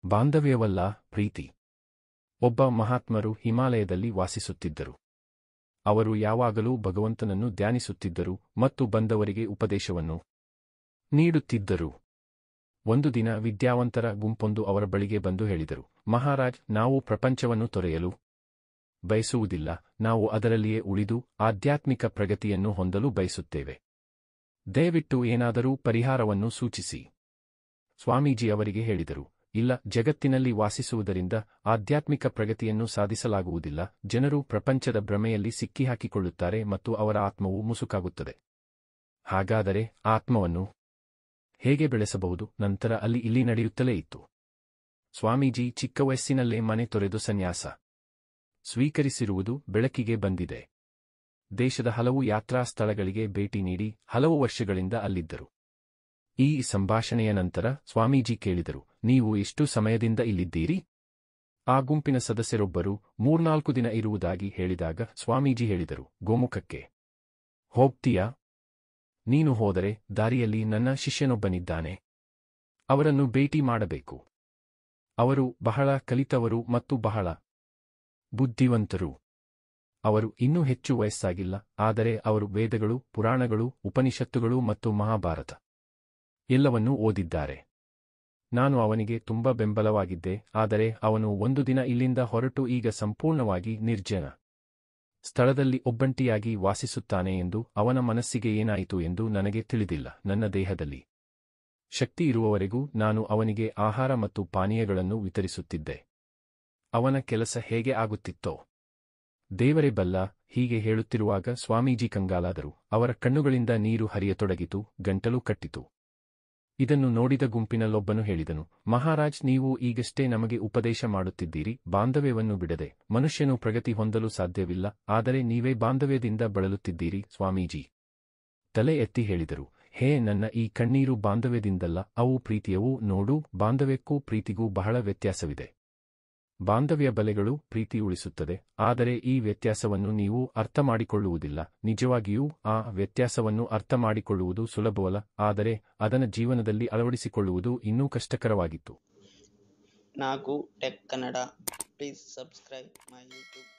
ಬಾಂಧವ್ಯವಲ್ಲ ಪ್ರೀತಿ ಒಬ್ಬ ಮಹಾತ್ಮರು ಹಿಮಾಲಯದಲ್ಲಿ ವಾಸಿಸುತ್ತಿದ್ದರು ಅವರು ಯಾವಾಗಲೂ ಭಗವಂತನನ್ನು ಧ್ಯಾನಿಸುತ್ತಿದ್ದರು ಮತ್ತು ಬಂದವರಿಗೆ ಉಪದೇಶವನ್ನು ನೀಡುತ್ತಿದ್ದರು ಒಂದು ದಿನ ವಿದ್ಯಾವಂತರ ಗುಂಪೊಂದು ಅವರ ಬಳಿಗೆ ಬಂದು ಹೇಳಿದರು ಮಹಾರಾಜ್ ನಾವು ಪ್ರಪಂಚವನ್ನು ತೊರೆಯಲು ಬಯಸುವುದಿಲ್ಲ ನಾವು ಅದರಲ್ಲಿಯೇ ಉಳಿದು ಆಧ್ಯಾತ್ಮಿಕ ಪ್ರಗತಿಯನ್ನು ಹೊಂದಲು ಬಯಸುತ್ತೇವೆ ದಯವಿಟ್ಟು ಏನಾದರೂ ಪರಿಹಾರವನ್ನು ಸೂಚಿಸಿ ಸ್ವಾಮೀಜಿ ಅವರಿಗೆ ಹೇಳಿದರು ಇಲ್ಲ ಜಗತ್ತಿನಲ್ಲಿ ವಾಸಿಸುವುದರಿಂದ ಆಧ್ಯಾತ್ಮಿಕ ಪ್ರಗತಿಯನ್ನು ಸಾಧಿಸಲಾಗುವುದಿಲ್ಲ ಜನರು ಪ್ರಪಂಚದ ಭ್ರಮೆಯಲ್ಲಿ ಸಿಕ್ಕಿಹಾಕಿಕೊಳ್ಳುತ್ತಾರೆ ಮತ್ತು ಅವರ ಆತ್ಮವು ಮುಸುಕಾಗುತ್ತದೆ ಹಾಗಾದರೆ ಆತ್ಮವನ್ನು ಹೇಗೆ ಬೆಳೆಸಬಹುದು ನಂತರ ಅಲ್ಲಿ ಇಲ್ಲಿ ನಡೆಯುತ್ತಲೇ ಇತ್ತು ಸ್ವಾಮೀಜಿ ಚಿಕ್ಕ ವಯಸ್ಸಿನಲ್ಲೇ ಮನೆ ತೊರೆದು ಸನ್ಯಾಸ ಸ್ವೀಕರಿಸಿರುವುದು ಬೆಳಕಿಗೆ ಬಂದಿದೆ ದೇಶದ ಹಲವು ಯಾತ್ರಾ ಸ್ಥಳಗಳಿಗೆ ಭೇಟಿ ನೀಡಿ ಹಲವು ವರ್ಷಗಳಿಂದ ಅಲ್ಲಿದ್ದರು ಈ ಸಂಭಾಷಣೆಯ ನಂತರ ಸ್ವಾಮೀಜಿ ಕೇಳಿದರು ನೀವು ಎಷ್ಟು ಸಮಯದಿಂದ ಇಲ್ಲಿದ್ದೀರಿ ಆ ಗುಂಪಿನ ಸದಸ್ಯರೊಬ್ಬರು ಮೂರ್ನಾಲ್ಕು ದಿನ ಇರುವುದಾಗಿ ಹೇಳಿದಾಗ ಸ್ವಾಮೀಜಿ ಹೇಳಿದರು ಗೋಮುಖಕ್ಕೆ ಹೋಗ್ತೀಯಾ ನೀನು ಹೋದರೆ ದಾರಿಯಲ್ಲಿ ನನ್ನ ಶಿಷ್ಯನೊಬ್ಬನಿದ್ದಾನೆ ಅವರನ್ನು ಭೇಟಿ ಮಾಡಬೇಕು ಅವರು ಬಹಳ ಕಲಿತವರು ಮತ್ತು ಬಹಳ ಬುದ್ಧಿವಂತರು ಅವರು ಇನ್ನೂ ಹೆಚ್ಚು ವಯಸ್ಸಾಗಿಲ್ಲ ಆದರೆ ಅವರು ವೇದಗಳು ಪುರಾಣಗಳು ಉಪನಿಷತ್ತುಗಳು ಮತ್ತು ಮಹಾಭಾರತ ಎಲ್ಲವನ್ನೂ ಓದಿದ್ದಾರೆ ನಾನು ಅವನಿಗೆ ತುಂಬ ಬೆಂಬಲವಾಗಿದ್ದೆ ಆದರೆ ಅವನು ಒಂದು ದಿನ ಇಲ್ಲಿಂದ ಹೊರಟು ಈಗ ಸಂಪೂರ್ಣವಾಗಿ ನಿರ್ಜನ ಸ್ಥಳದಲ್ಲಿ ಒಬ್ಬಂಟಿಯಾಗಿ ವಾಸಿಸುತ್ತಾನೆ ಎಂದು ಅವನ ಮನಸ್ಸಿಗೆ ಏನಾಯಿತು ಎಂದು ನನಗೆ ತಿಳಿದಿಲ್ಲ ನನ್ನ ದೇಹದಲ್ಲಿ ಶಕ್ತಿ ಇರುವವರೆಗೂ ನಾನು ಅವನಿಗೆ ಆಹಾರ ಮತ್ತು ಪಾನೀಯಗಳನ್ನು ವಿತರಿಸುತ್ತಿದ್ದೆ ಅವನ ಕೆಲಸ ಹೇಗೆ ಆಗುತ್ತಿತ್ತೋ ದೇವರೇ ಬಲ್ಲ ಹೀಗೆ ಹೇಳುತ್ತಿರುವಾಗ ಸ್ವಾಮೀಜಿ ಕಂಗಾಲಾದರು ಅವರ ಕಣ್ಣುಗಳಿಂದ ನೀರು ಹರಿಯತೊಡಗಿತು ಗಂಟಲು ಕಟ್ಟಿತು ಇದನ್ನು ನೋಡಿದ ಗುಂಪಿನಲ್ಲೊಬ್ಬನು ಹೇಳಿದನು ಮಹಾರಾಜ್ ನೀವು ಈಗಷ್ಟೇ ನಮಗೆ ಉಪದೇಶ ಮಾಡುತ್ತಿದ್ದೀರಿ ಬಾಂಧವ್ಯವನ್ನು ಬಿಡದೆ ಮನುಷ್ಯನು ಪ್ರಗತಿ ಹೊಂದಲು ಸಾಧ್ಯವಿಲ್ಲ ಆದರೆ ನೀವೇ ಬಾಂಧವ್ಯದಿಂದ ಬಳಲುತ್ತಿದ್ದೀರಿ ಸ್ವಾಮೀಜಿ ತಲೆ ಎತ್ತಿ ಹೇಳಿದರು ಹೇ ನನ್ನ ಈ ಕಣ್ಣೀರು ಬಾಂಧವ್ಯದಿಂದಲ್ಲ ಅವು ಪ್ರೀತಿಯವು ನೋಡು ಬಾಂಧವ್ಯಕ್ಕೂ ಪ್ರೀತಿಗೂ ಬಹಳ ವ್ಯತ್ಯಾಸವಿದೆ ಬಾಂಧವ್ಯ ಬಲೆಗಳು ಪ್ರೀತಿ ಉಳಿಸುತ್ತದೆ ಆದರೆ ಈ ವ್ಯತ್ಯಾಸವನ್ನು ನೀವು ಅರ್ಥಮಾಡಿಕೊಳ್ಳುವುದಿಲ್ಲ ನಿಜವಾಗಿಯೂ ಆ ವ್ಯತ್ಯಾಸವನ್ನು ಅರ್ಥಮಾಡಿಕೊಳ್ಳುವುದು ಸುಲಭವಲ್ಲ ಆದರೆ ಅದನ್ನ ಜೀವನದಲ್ಲಿ ಅಳವಡಿಸಿಕೊಳ್ಳುವುದು ಇನ್ನೂ ಕಷ್ಟಕರವಾಗಿತ್ತು నాకు tech Kannada please subscribe my YouTube